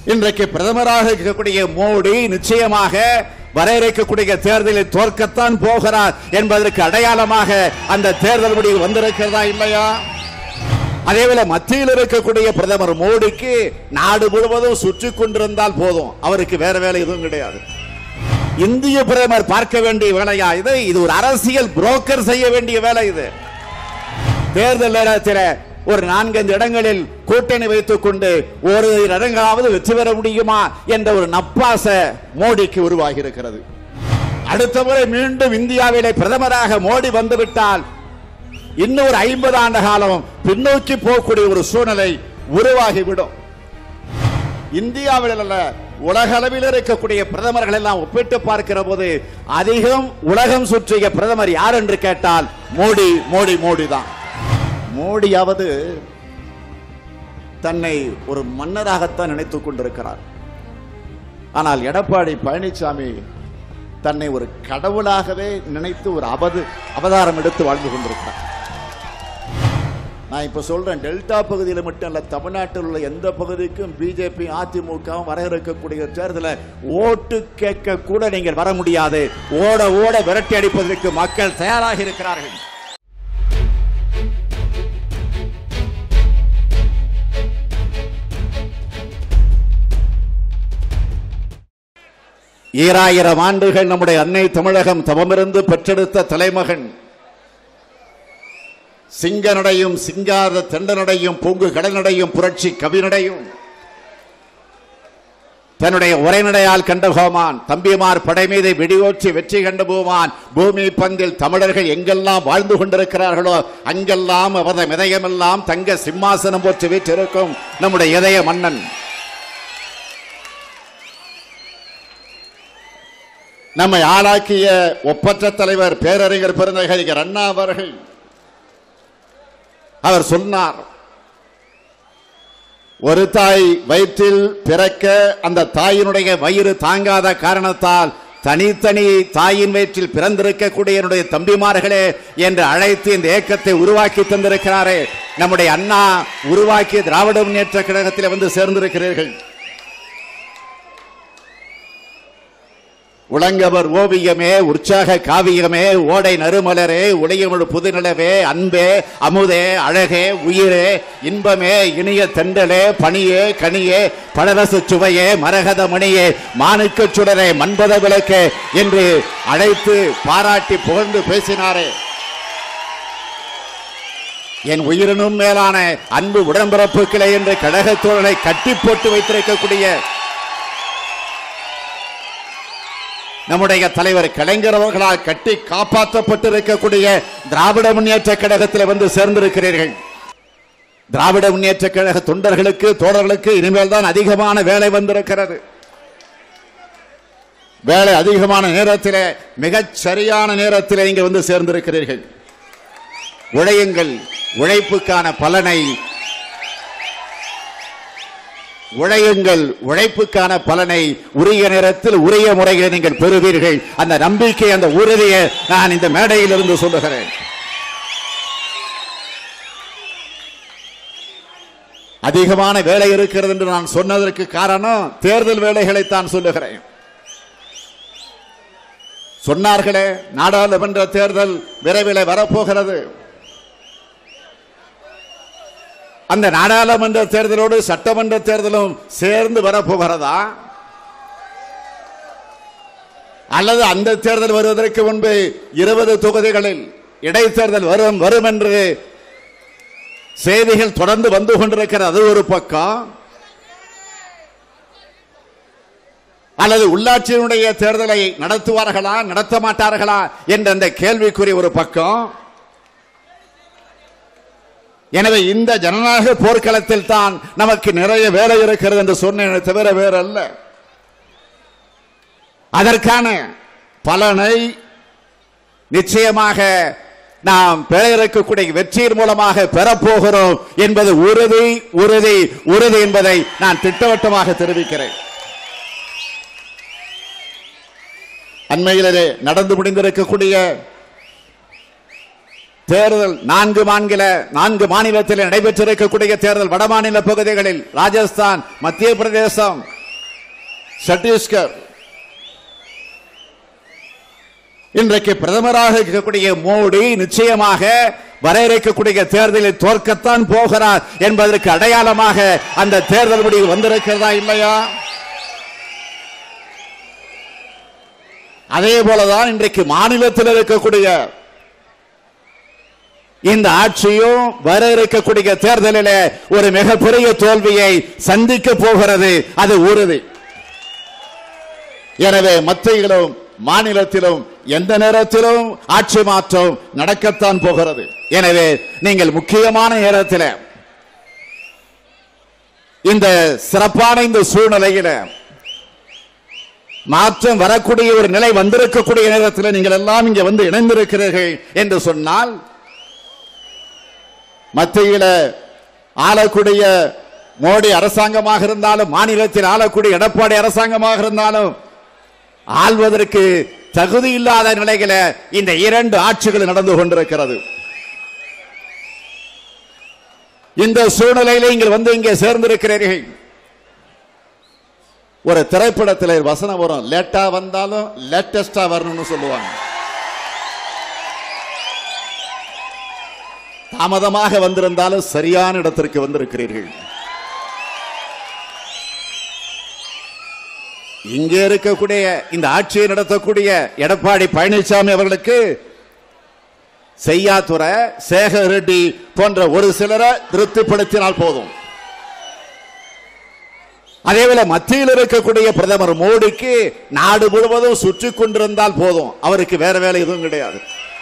இன்றைக்கு பிரதமராக இருக்கக்கூடிய மோடி நிச்சயமாக வர இருக்கக்கூடிய தேர்தலில் தோற்கத்தான் போகிறார் என்பதற்கு அடையாளமாக அந்த தேர்தல் முடிவு வந்திருக்கிறதா இல்லையா அதேவேளை மத்தியில் இருக்கக்கூடிய பிரதமர் மோடிக்கு நாடு முழுவதும் சுற்றி கொண்டிருந்தால் போதும் அவருக்கு வேற வேலை எதுவும் கிடையாது இந்திய பிரதமர் பார்க்க வேண்டிய வேலையா இது இது ஒரு அரசியல் புரோக்கர் செய்ய வேண்டிய வேலை இது தேர்தல் நேரத்தில் ஒரு நான்கைந்து இடங்களில் கூட்டணி வைத்துக் கொண்டு ஒரு இடங்களாவது வெற்றி பெற முடியுமா என்ற ஒரு நப்பாச மோடிக்கு உருவாகி இருக்கிறது அடுத்த முறை மீண்டும் இந்தியாவிலே பிரதமராக மோடி வந்துவிட்டால் இன்னும் ஒரு ஐம்பது ஆண்டு காலம் பின்னோக்கி போகக்கூடிய ஒரு சூழ்நிலை உருவாகிவிடும் இந்தியாவில் அல்ல உலக அளவில் இருக்கக்கூடிய பிரதமர்கள் எல்லாம் ஒப்பிட்டு பார்க்கிற போது அதிகம் உலகம் சுற்றிய பிரதமர் யார் என்று கேட்டால் மோடி மோடி மோடி தான் மோடியாவது தன்னை ஒரு மன்னராகத்தான் நினைத்துக் கொண்டிருக்கிறார் ஆனால் எடப்பாடி பழனிசாமி தன்னை ஒரு கடவுளாகவே நினைத்து ஒரு அபது அவதாரம் எடுத்து வாழ்ந்து கொண்டிருக்கிறார் நான் இப்ப சொல்றேன் டெல்டா பகுதியில் மட்டும் இல்ல தமிழ்நாட்டில் உள்ள எந்த பகுதிக்கும் பிஜேபி அதிமுகவும் வர இருக்கக்கூடிய தேர்தலில் ஓட்டு கேட்க கூட நீங்கள் வர முடியாது ஓட ஓட விரட்டி அடிப்பதற்கு மக்கள் தயாராக இருக்கிறார்கள் ஈராயிரம் ஆண்டுகள் நம்முடைய அன்னை தமிழகம் தவமிருந்து பெற்றெடுத்த தலைமகன் சிங்கனடையும் சிங்கார தெண்டனடையும் பொங்கு கடனடையும் புரட்சி கவினடையும் தன்னுடைய உரைநடையால் கண்ட கோமான் தம்பிமார் படை மீது வெடியோற்றி வெற்றி கண்டு போவான் பூமி பந்தில் தமிழர்கள் எங்கெல்லாம் வாழ்ந்து கொண்டிருக்கிறார்களோ அங்கெல்லாம் அவரது இதயமெல்லாம் தங்க சிம்மாசனம் போற்றி வீற்றிருக்கும் நம்முடைய இதய மன்னன் நம்மை ஆளாக்கிய ஒப்பற்ற தலைவர் பேரறிஞர் பெருந்தகரிகர் அண்ணா அவர்கள் அவர் சொன்னார் ஒரு தாய் வயிற்றில் பிறக்க அந்த தாயினுடைய வயிறு தாங்காத காரணத்தால் தனித்தனி தாயின் வயிற்றில் பிறந்திருக்கக்கூடிய என்னுடைய தம்பிமார்களே என்று அழைத்து இந்த இயக்கத்தை உருவாக்கி தந்திருக்கிறாரே நம்முடைய அண்ணா உருவாக்கிய திராவிட முன்னேற்ற கழகத்தில் வந்து சேர்ந்திருக்கிறீர்கள் உளங்கவர் ஓவியமே உற்சாக காவியமே ஓடை நறுமலரே உடையமிழ் புதுநிலவே அன்பே அமுதே அழகே உயிரே இன்பமே இனிய தென்றலே பனியே கனியே பழரசு சுவையே மரகத மணியே மாணிக்க சுடரே மன்பத விளக்கே என்று அழைத்து பாராட்டி புகழ்ந்து பேசினாரே என் உயிரினும் மேலான அன்பு உடன்பிறப்புகளே என்று கழகத்தோழனை கட்டி போட்டு வைத்திருக்கக்கூடிய நம்முடைய தலைவர் கலைஞர் அவர்களால் கட்டி காப்பாற்றப்பட்டிருக்கக்கூடிய திராவிட முன்னேற்ற கழகத்தில் வந்து சேர்ந்திருக்கிறீர்கள் திராவிட முன்னேற்ற கழக தொண்டர்களுக்கு தோழர்களுக்கு இனிமேல் தான் அதிகமான வேலை வந்திருக்கிறது வேலை அதிகமான நேரத்திலே மிகச் சரியான நேரத்திலே இங்க வந்து சேர்ந்திருக்கிறீர்கள் உழையுங்கள் உழைப்புக்கான பலனை உழையுங்கள் உழைப்புக்கான பலனை உரிய நேரத்தில் உரிய முறையில் நீங்கள் பெறுவீர்கள் அந்த நம்பிக்கை அந்த உறுதியை நான் இந்த மேடையில் இருந்து சொல்லுகிறேன் அதிகமான வேலை இருக்கிறது என்று நான் சொன்னதற்கு காரணம் தேர்தல் வேலைகளைத்தான் சொல்லுகிறேன் சொன்னார்களே நாடாளுமன்ற தேர்தல் விரைவில் வரப்போகிறது அந்த நாடாளுமன்ற தேர்தலோடு சட்டமன்ற தேர்தலும் சேர்ந்து வரப்போகிறதா அல்லது அந்த தேர்தல் வருவதற்கு முன்பு இருபது தொகுதிகளில் இடைத்தேர்தல் வரும் வரும் என்று செய்திகள் தொடர்ந்து வந்து கொண்டிருக்கிறது அது ஒரு பக்கம் அல்லது உள்ளாட்சியினுடைய தேர்தலை நடத்துவார்களா நடத்த மாட்டார்களா என்ற அந்த கேள்விக்குறி ஒரு பக்கம் எனவே இந்த ஜனநாயக போர்க்களத்தில் தான் நமக்கு நிறைய வேலை இருக்கிறது என்று சொன்னேன் தவிர வேற அல்ல அதற்கான பலனை நிச்சயமாக நாம் பெற இருக்கக்கூடிய வெற்றியின் மூலமாக பெறப்போகிறோம் என்பது உறுதி உறுதி உறுதி என்பதை நான் திட்டவட்டமாக தெரிவிக்கிறேன் அண்மையிலே நடந்து முடிந்திருக்கக்கூடிய தேர்தல் நான்கு மாநில நான்கு மாநிலத்தில் நடைபெற்றிருக்கக்கூடிய தேர்தல் வடமாநில பகுதிகளில் ராஜஸ்தான் மத்திய பிரதேசம் சத்தீஸ்கர் இன்றைக்கு பிரதமராக இருக்கக்கூடிய மோடி நிச்சயமாக வர இருக்கக்கூடிய தேர்தலில் தோற்கத்தான் போகிறார் என்பதற்கு அடையாளமாக அந்த தேர்தல் முடிவு வந்திருக்கிறதா இல்லையா அதே போலதான் இன்றைக்கு மாநிலத்தில் இருக்கக்கூடிய இந்த ஆட்சியும் வர இருக்கக்கூடிய தேர்தலில் ஒரு மிகப்பெரிய தோல்வியை சந்திக்க போகிறது அது உறுதி எனவே மத்தியிலும் மாநிலத்திலும் எந்த நேரத்திலும் ஆட்சி மாற்றம் நடக்கத்தான் போகிறது எனவே நீங்கள் முக்கியமான நேரத்தில் இந்த சிறப்பான இந்த சூழ்நிலையில மாற்றம் வரக்கூடிய ஒரு நிலை வந்திருக்கக்கூடிய நேரத்தில் நீங்கள் எல்லாம் இங்கே வந்து இணைந்திருக்கிறீர்கள் என்று சொன்னால் மத்தியில ஆளக்கூடிய மோடி அரசாங்கமாக இருந்தாலும் மாநிலத்தில் ஆளக்கூடிய எடப்பாடி அரசாங்கமாக இருந்தாலும் ஆள்வதற்கு தகுதி இல்லாத நிலையில இந்த இரண்டு ஆட்சிகள் நடந்து கொண்டிருக்கிறது இந்த சூழ்நிலையில நீங்கள் வந்து இங்கே சேர்ந்திருக்கிறீர்கள் ஒரு திரைப்படத்தில் வசனம் வரும் லேட்டா வந்தாலும் லேட்டஸ்டா வரணும்னு சொல்லுவாங்க தாமதமாக வந்திருந்தாலும் சரியான இடத்திற்கு வந்திருக்கிறீர்கள் இங்கே இருக்கக்கூடிய இந்த ஆட்சியை நடத்தக்கூடிய எடப்பாடி பழனிசாமி அவர்களுக்கு செய்யாத்துறை சேகர் ரெட்டி போன்ற ஒரு சிலரை திருப்திப்படுத்தினால் போதும் அதேவேளை மத்தியில் இருக்கக்கூடிய பிரதமர் மோடிக்கு நாடு முழுவதும் சுற்றி கொண்டிருந்தால் போதும் அவருக்கு வேற வேலை எதுவும் கிடையாது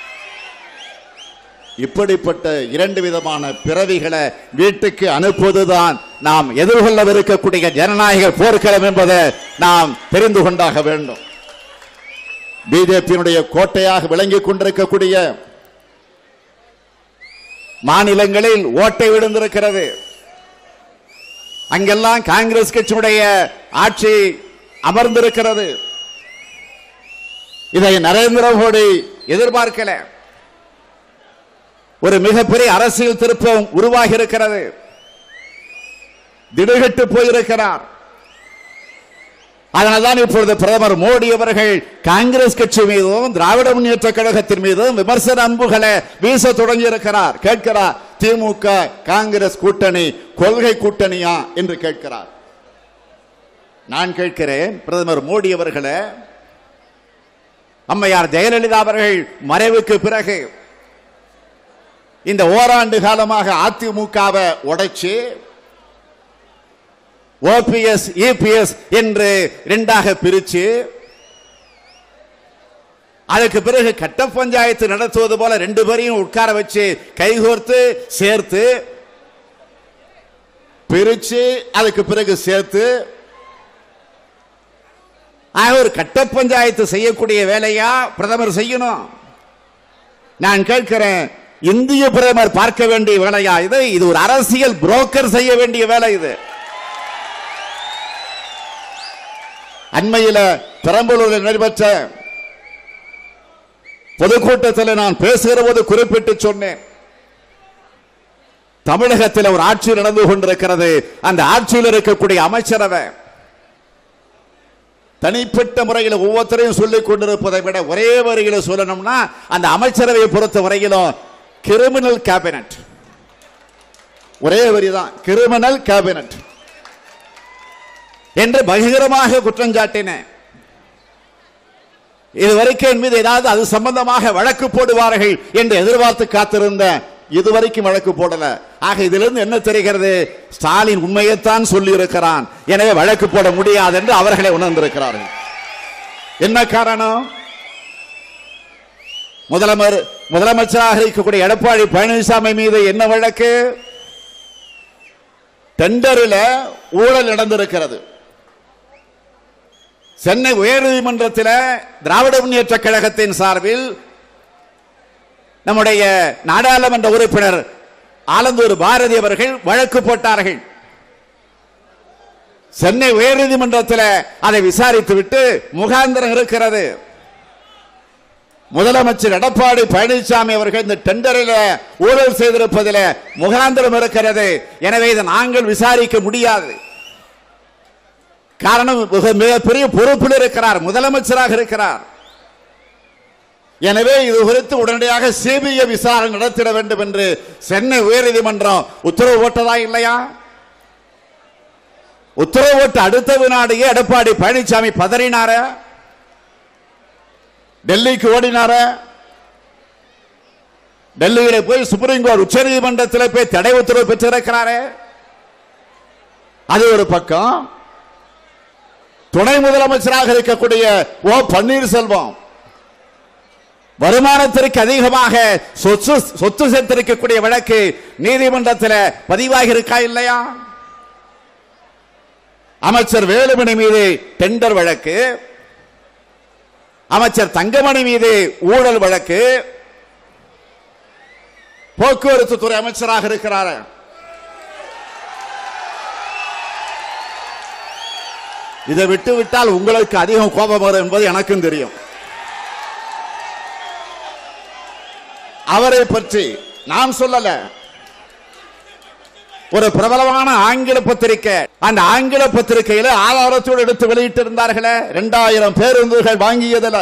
இப்படிப்பட்ட இரண்டு விதமான பிறவிகளை வீட்டுக்கு அனுப்புவதுதான் நாம் எதிர்கொள்ளவிருக்கக்கூடிய ஜனநாயக போர்க்களம் என்பதை நாம் தெரிந்து கொண்டாக வேண்டும் பிஜேபியினுடைய கோட்டையாக விளங்கிக் கொண்டிருக்கக்கூடிய மாநிலங்களில் ஓட்டை விழுந்திருக்கிறது அங்கெல்லாம் காங்கிரஸ் கட்சியுடைய ஆட்சி அமர்ந்திருக்கிறது இதை நரேந்திர மோடி எதிர்பார்க்கல ஒரு மிகப்பெரிய அரசியல் திருப்பம் உருவாகி இருக்கிறது திடுகிட்டு போயிருக்கிறார் அதனால்தான் இப்பொழுது பிரதமர் மோடி அவர்கள் காங்கிரஸ் கட்சி மீதும் திராவிட முன்னேற்ற கழகத்தின் மீதும் விமர்சன அம்புகளை வீச தொடங்கி இருக்கிறார் கேட்கிறார் திமுக காங்கிரஸ் கூட்டணி கொள்கை கூட்டணியா என்று கேட்கிறார் நான் கேட்கிறேன் பிரதமர் மோடி அவர்களே அம்மையார் ஜெயலலிதா அவர்கள் மறைவுக்கு பிறகு இந்த ஓராண்டு காலமாக அதிமுகவை உடைச்சு ஓபிஎஸ் இபிஎஸ் என்று இரண்டாக பிரிச்சு அதுக்கு பிறகு கட்ட பஞ்சாயத்து நடத்துவது போல ரெண்டு பேரையும் உட்கார வச்சு கைகோர்த்து சேர்த்து பிரிச்சு அதுக்கு பிறகு சேர்த்து ஆக ஒரு கட்ட பஞ்சாயத்து செய்யக்கூடிய வேலையா பிரதமர் செய்யணும் நான் கேட்கிறேன் இந்திய பிரதமர் பார்க்க வேண்டிய வேலையா இது இது ஒரு அரசியல் புரோக்கர் செய்ய வேண்டிய வேலை இது அண்மையில் பெரம்பலூரில் நடைபெற்ற பொதுக்கூட்டத்தில் நான் பேசுகிற போது குறிப்பிட்டு சொன்னேன் தமிழகத்தில் ஒரு ஆட்சி நடந்து கொண்டிருக்கிறது அந்த ஆட்சியில் இருக்கக்கூடிய அமைச்சரவை தனிப்பட்ட முறையில் ஒவ்வொருத்தரையும் சொல்லிக் கொண்டிருப்பதை விட ஒரே வரியில் சொல்லணும்னா அந்த அமைச்சரவையை பொறுத்த வரையிலும் கிரிமினல் கேபினட் ஒரே வரிதான் கிரிமினல் கேபினட் என்று பகிரமாக குற்றம் சாட்டினேன் இதுவரைக்கும் என் மீது ஏதாவது அது சம்பந்தமாக வழக்கு போடுவார்கள் என்று எதிர்பார்த்து காத்திருந்த இதுவரைக்கும் வழக்கு போடல ஆக இதிலிருந்து என்ன தெரிகிறது ஸ்டாலின் உண்மையைத்தான் சொல்லி இருக்கிறான் எனவே வழக்கு போட முடியாது என்று அவர்களை உணர்ந்திருக்கிறார்கள் என்ன காரணம் முதலமர் முதலமைச்சராக இருக்கக்கூடிய எடப்பாடி பழனிசாமி மீது என்ன வழக்கு டெண்டரில் ஊழல் நடந்திருக்கிறது சென்னை உயர்நீதிமன்றத்தில் திராவிட முன்னேற்ற கழகத்தின் சார்பில் நம்முடைய நாடாளுமன்ற உறுப்பினர் ஆலந்தூர் பாரதி அவர்கள் வழக்கு போட்டார்கள் சென்னை உயர்நீதிமன்றத்தில் அதை விசாரித்து விட்டு முகாந்திரம் இருக்கிறது முதலமைச்சர் எடப்பாடி பழனிசாமி அவர்கள் இந்த டெண்டரில் ஊழல் செய்திருப்பதில் முகாந்திரம் இருக்கிறது எனவே இதை நாங்கள் விசாரிக்க முடியாது காரணம் மிக மிகப்பெரிய பொறுப்பில் இருக்கிறார் முதலமைச்சராக இருக்கிறார் எனவே இது குறித்து உடனடியாக சிபிஐ விசாரணை நடத்திட வேண்டும் என்று சென்னை உயர்நீதிமன்றம் உத்தரவு போட்டதா இல்லையா உத்தரவு போட்டு அடுத்த வினாடியே எடப்பாடி பழனிசாமி பதறினார டெல்லிக்கு ஓடினார டெல்லியில போய் சுப்ரீம் கோர்ட் உச்ச நீதிமன்றத்தில் போய் தடை உத்தரவு பெற்றிருக்கிறாரே அது ஒரு பக்கம் துணை முதலமைச்சராக இருக்கக்கூடிய ஓ பன்னீர்செல்வம் வருமானத்திற்கு அதிகமாக சொத்து சொத்து சேர்த்திருக்கக்கூடிய வழக்கு நீதிமன்றத்தில் பதிவாகி இருக்கா இல்லையா அமைச்சர் வேலுமணி மீது டெண்டர் வழக்கு அமைச்சர் தங்கமணி மீது ஊழல் வழக்கு போக்குவரத்து துறை அமைச்சராக இருக்கிறார் இதை விட்டு விட்டால் உங்களுக்கு அதிகம் கோபம் வரும் என்பது எனக்கும் தெரியும் அவரை பற்றி நான் சொல்லல ஒரு பிரபலமான ஆங்கில பத்திரிகை அந்த ஆங்கில பத்திரிகையில ஆதாரத்தோடு எடுத்து வெளியிட்டு இருந்தார்களே இரண்டாயிரம் பேருந்துகள் வாங்கியதுல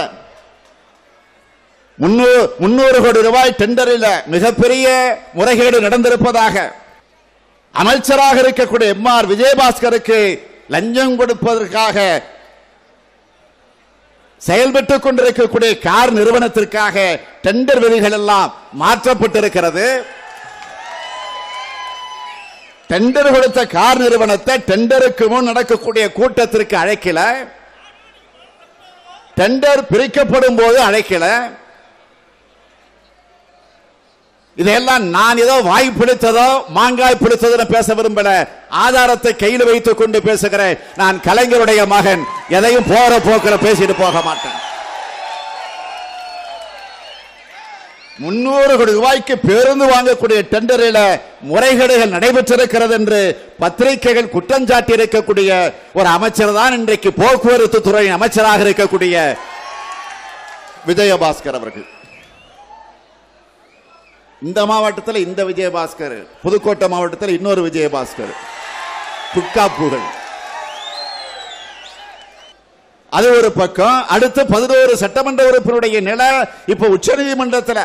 முன்னூறு முன்னூறு கோடி ரூபாய் டெண்டரில் மிகப்பெரிய முறைகேடு நடந்திருப்பதாக அமைச்சராக இருக்கக்கூடிய எம் ஆர் விஜயபாஸ்கருக்கு லஞ்சம் கொடுப்பதற்காக செயல்பட்டுக் கொண்டிருக்கக்கூடிய கார் நிறுவனத்திற்காக டெண்டர் விதிகள் எல்லாம் மாற்றப்பட்டிருக்கிறது டெண்டர் கொடுத்த கார் நிறுவனத்தை டெண்டருக்கு முன் நடக்கக்கூடிய கூட்டத்திற்கு அழைக்கல டெண்டர் பிரிக்கப்படும் போது அழைக்கல இதையெல்லாம் நான் ஏதோ வாய் பிடித்ததோ மாங்காய் பிடித்ததோ பேச விரும்பல ஆதாரத்தை கையில் வைத்துக் கொண்டு பேசுகிறேன் நான் கலைஞருடைய மகன் எதையும் போற போக்கில் பேசிட்டு போக மாட்டேன் முன்னூறு கோடி ரூபாய்க்கு பேருந்து வாங்கக்கூடிய டெண்டரில் முறைகேடுகள் நடைபெற்றிருக்கிறது என்று பத்திரிகைகள் குற்றஞ்சாட்டி இருக்கக்கூடிய ஒரு அமைச்சர் தான் இன்றைக்கு போக்குவரத்து துறை அமைச்சராக இருக்கக்கூடிய விஜயபாஸ்கர் அவர்கள் இந்த மாவட்டத்தில் இந்த விஜயபாஸ்கர் புதுக்கோட்டை மாவட்டத்தில் இன்னொரு விஜயபாஸ்கர் குட்கா புகழ் அது ஒரு பக்கம் அடுத்து பதினோரு சட்டமன்ற உறுப்பினருடைய நிலை இப்ப உச்ச நீதிமன்றத்தில்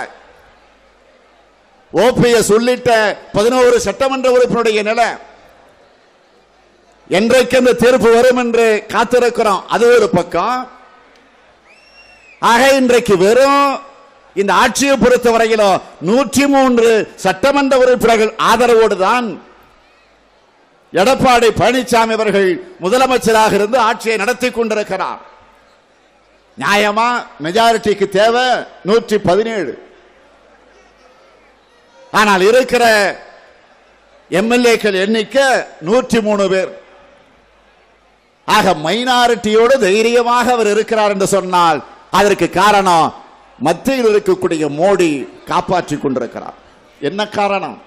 ஓபிஎஸ் உள்ளிட்ட பதினோரு சட்டமன்ற உறுப்பினருடைய நிலை என்றைக்கு அந்த தீர்ப்பு வரும் என்று காத்திருக்கிறோம் அது ஒரு பக்கம் ஆக இன்றைக்கு வெறும் இந்த ஆட்சியை பொறுத்த வரையிலும் நூற்றி மூன்று சட்டமன்ற உறுப்பினர்கள் ஆதரவோடு தான் எடப்பாடி பழனிசாமி அவர்கள் முதலமைச்சராக இருந்து ஆட்சியை நடத்தி கொண்டிருக்கிறார் நியாயமா மெஜாரிட்டிக்கு தேவை நூற்றி பதினேழு ஆனால் இருக்கிற எம்எல்ஏக்கள் எண்ணிக்கை நூற்றி மூணு பேர் ஆக மைனாரிட்டியோடு தைரியமாக அவர் இருக்கிறார் என்று சொன்னால் அதற்கு காரணம் மத்தியில் இருக்கக்கூடிய மோடி காப்பாற்றிக் கொண்டிருக்கிறார் என்ன காரணம்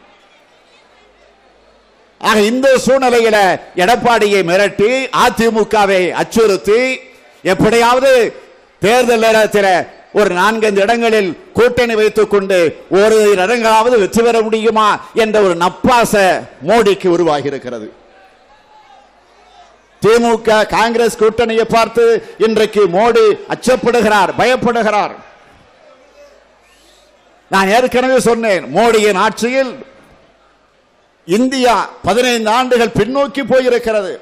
ஆக இந்த சூழ்நிலையில எடப்பாடியை மிரட்டி அதிமுகவை அச்சுறுத்தி எப்படியாவது தேர்தல் நேரத்தில் ஒரு நான்கைந்து இடங்களில் கூட்டணி வைத்துக் கொண்டு ஒரு இடங்களாவது வெற்றி பெற முடியுமா என்ற ஒரு நப்பாச மோடிக்கு உருவாகி இருக்கிறது திமுக காங்கிரஸ் கூட்டணியை பார்த்து இன்றைக்கு மோடி அச்சப்படுகிறார் பயப்படுகிறார் நான் ஏற்கனவே சொன்னேன் மோடியின் ஆட்சியில் இந்தியா பதினைந்து ஆண்டுகள் பின்னோக்கி போயிருக்கிறது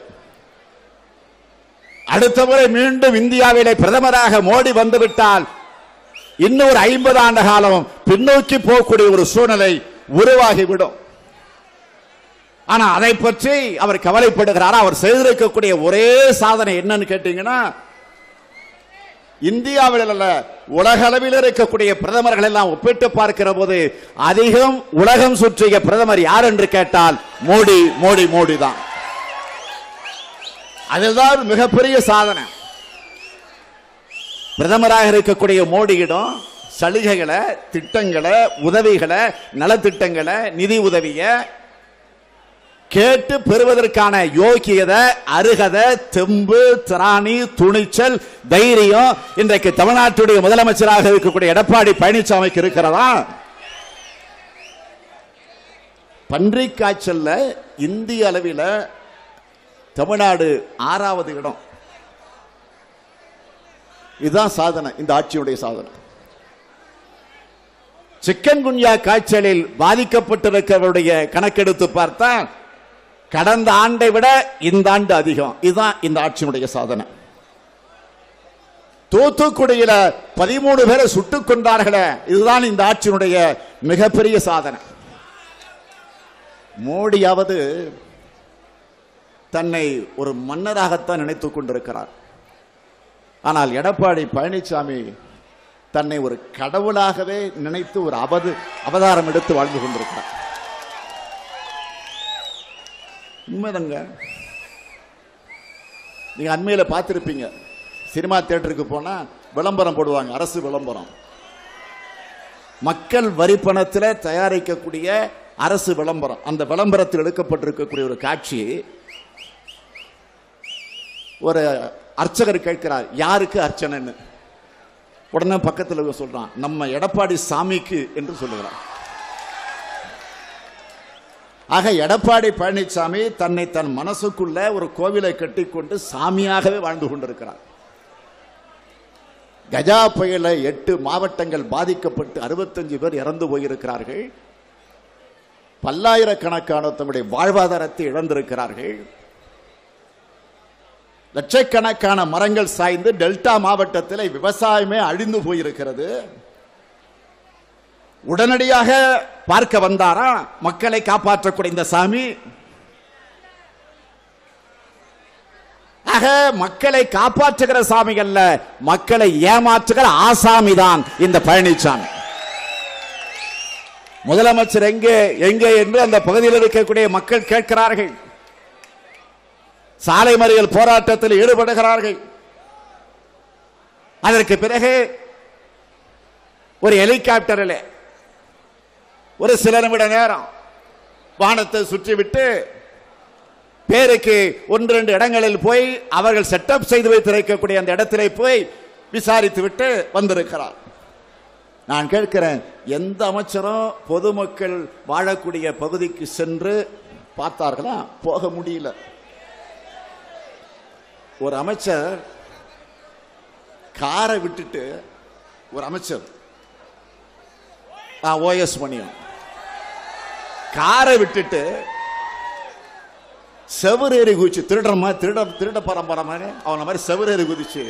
அடுத்த முறை மீண்டும் இந்தியாவிலே பிரதமராக மோடி வந்துவிட்டால் இன்னொரு ஐம்பது ஆண்டு காலம் பின்னோக்கி போகக்கூடிய ஒரு சூழ்நிலை உருவாகிவிடும் ஆனா அதை பற்றி அவர் கவலைப்படுகிறார் அவர் செய்திருக்கக்கூடிய ஒரே சாதனை என்னன்னு கேட்டீங்கன்னா இந்தியாவில் அல்ல உலக அளவில் இருக்கக்கூடிய பிரதமர்கள் எல்லாம் ஒப்பிட்டு பார்க்கிற போது அதிகம் உலகம் சுற்றிய பிரதமர் யார் என்று கேட்டால் மோடி மோடி மோடி தான் அதுதான் மிகப்பெரிய சாதனை பிரதமராக இருக்கக்கூடிய மோடியிடம் சலுகைகளை திட்டங்களை உதவிகளை நலத்திட்டங்களை நிதி உதவியை கேட்டு பெறுவதற்கான யோகியதை அருகதை தெம்பு திராணி துணிச்சல் தைரியம் இன்றைக்கு தமிழ்நாட்டுடைய முதலமைச்சராக இருக்கக்கூடிய எடப்பாடி பழனிசாமிக்கு இருக்கிறதா பன்றி காய்ச்சல்ல இந்திய அளவில் தமிழ்நாடு ஆறாவது இடம் இதுதான் சாதனை இந்த ஆட்சியுடைய சாதனை சிக்கன் குன்யா காய்ச்சலில் பாதிக்கப்பட்டிருக்கிறவருடைய கணக்கெடுத்து பார்த்தா கடந்த ஆண்டை விட இந்த ஆண்டு அதிகம் இதுதான் இந்த ஆட்சியினுடைய சாதனை தூத்துக்குடியில பதிமூணு பேரை சுட்டுக் கொண்டார்களே இதுதான் இந்த ஆட்சியினுடைய மிகப்பெரிய சாதனை மோடியாவது தன்னை ஒரு மன்னராகத்தான் நினைத்துக் கொண்டிருக்கிறார் ஆனால் எடப்பாடி பழனிசாமி தன்னை ஒரு கடவுளாகவே நினைத்து ஒரு அவது அவதாரம் எடுத்து வாழ்ந்து கொண்டிருக்கிறார் உண்மைதாங்க நீங்க அண்மையில பார்த்திருப்பீங்க சினிமா தியேட்டருக்கு போனா விளம்பரம் போடுவாங்க அரசு விளம்பரம் மக்கள் வரி பணத்தில் தயாரிக்கக்கூடிய அரசு விளம்பரம் அந்த விளம்பரத்தில் எடுக்கப்பட்டிருக்கக்கூடிய ஒரு காட்சி ஒரு அர்ச்சகர் கேட்கிறார் யாருக்கு அர்ச்சனைன்னு உடனே பக்கத்தில் சொல்றான் நம்ம எடப்பாடி சாமிக்கு என்று சொல்லுகிறார் ஆக எடப்பாடி பழனிசாமி தன்னை தன் மனசுக்குள்ள ஒரு கோவிலை கட்டிக்கொண்டு சாமியாகவே வாழ்ந்து கொண்டிருக்கிறார் கஜா புயல எட்டு மாவட்டங்கள் பாதிக்கப்பட்டு அறுபத்தஞ்சு பேர் இறந்து போயிருக்கிறார்கள் பல்லாயிரக்கணக்கான தம்முடைய வாழ்வாதாரத்தை இழந்திருக்கிறார்கள் லட்சக்கணக்கான மரங்கள் சாய்ந்து டெல்டா மாவட்டத்தில் விவசாயமே அழிந்து போயிருக்கிறது உடனடியாக பார்க்க வந்தாரா மக்களை காப்பாற்றக்கூடிய இந்த சாமி ஆக மக்களை காப்பாற்றுகிற சாமி அல்ல மக்களை ஏமாற்றுகிற ஆசாமி தான் இந்த பழனிசாமி முதலமைச்சர் எங்கே எங்கே என்று அந்த பகுதியில் இருக்கக்கூடிய மக்கள் கேட்கிறார்கள் சாலை மறியல் போராட்டத்தில் ஈடுபடுகிறார்கள் அதற்கு பிறகு ஒரு ஹெலிகாப்டரில் ஒரு சில நிமிட நேரம் வானத்தை சுற்றிவிட்டு பேருக்கு ஒன்று ரெண்டு இடங்களில் போய் அவர்கள் செட்டப் செய்து வைத்திருக்கக்கூடிய அந்த இடத்திலே போய் விசாரித்து விட்டு வந்திருக்கிறார் நான் கேட்கிறேன் எந்த அமைச்சரும் பொதுமக்கள் வாழக்கூடிய பகுதிக்கு சென்று பார்த்தார்களா போக முடியல ஒரு அமைச்சர் காரை விட்டுட்டு ஒரு அமைச்சர் ஓஎஸ் மணியம் காரை விட்டுட்டு செவரேறி குதிச்சு திருடுறமா திருட திருட பரம்பரை மாதிரி அவன மாதிரி செவரேறி குதிச்சு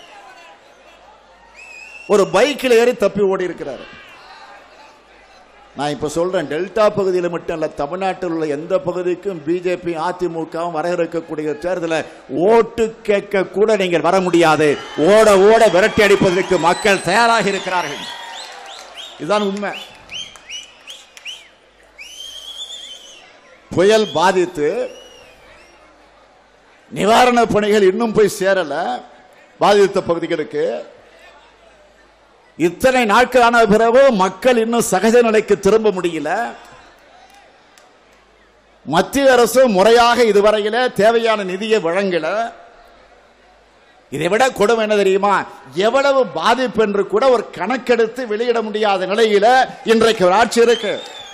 ஒரு பைக்கில் ஏறி தப்பி ஓடி இருக்கிறார் நான் இப்ப சொல்றேன் டெல்டா பகுதியில் மட்டும் இல்ல தமிழ்நாட்டில் உள்ள எந்த பகுதிக்கும் பிஜேபி அதிமுகவும் வர இருக்கக்கூடிய தேர்தலில் ஓட்டு கேட்க கூட நீங்கள் வர முடியாது ஓட ஓட விரட்டி அடிப்பதற்கு மக்கள் தயாராக இருக்கிறார்கள் இதுதான் உண்மை புயல் பாதித்து நிவாரணப் பணிகள் இன்னும் போய் சேரல பாதித்த பகுதிகளுக்கு இத்தனை நாட்களான பிறகு மக்கள் இன்னும் சகஜ நிலைக்கு திரும்ப முடியல மத்திய அரசு முறையாக இதுவரையில தேவையான நிதியை வழங்கல இதை விட கொடுமை என்ன தெரியுமா எவ்வளவு பாதிப்பு என்று கூட ஒரு கணக்கெடுத்து வெளியிட முடியாத நிலையில இன்றைக்கு ஒரு ஆட்சி இருக்கு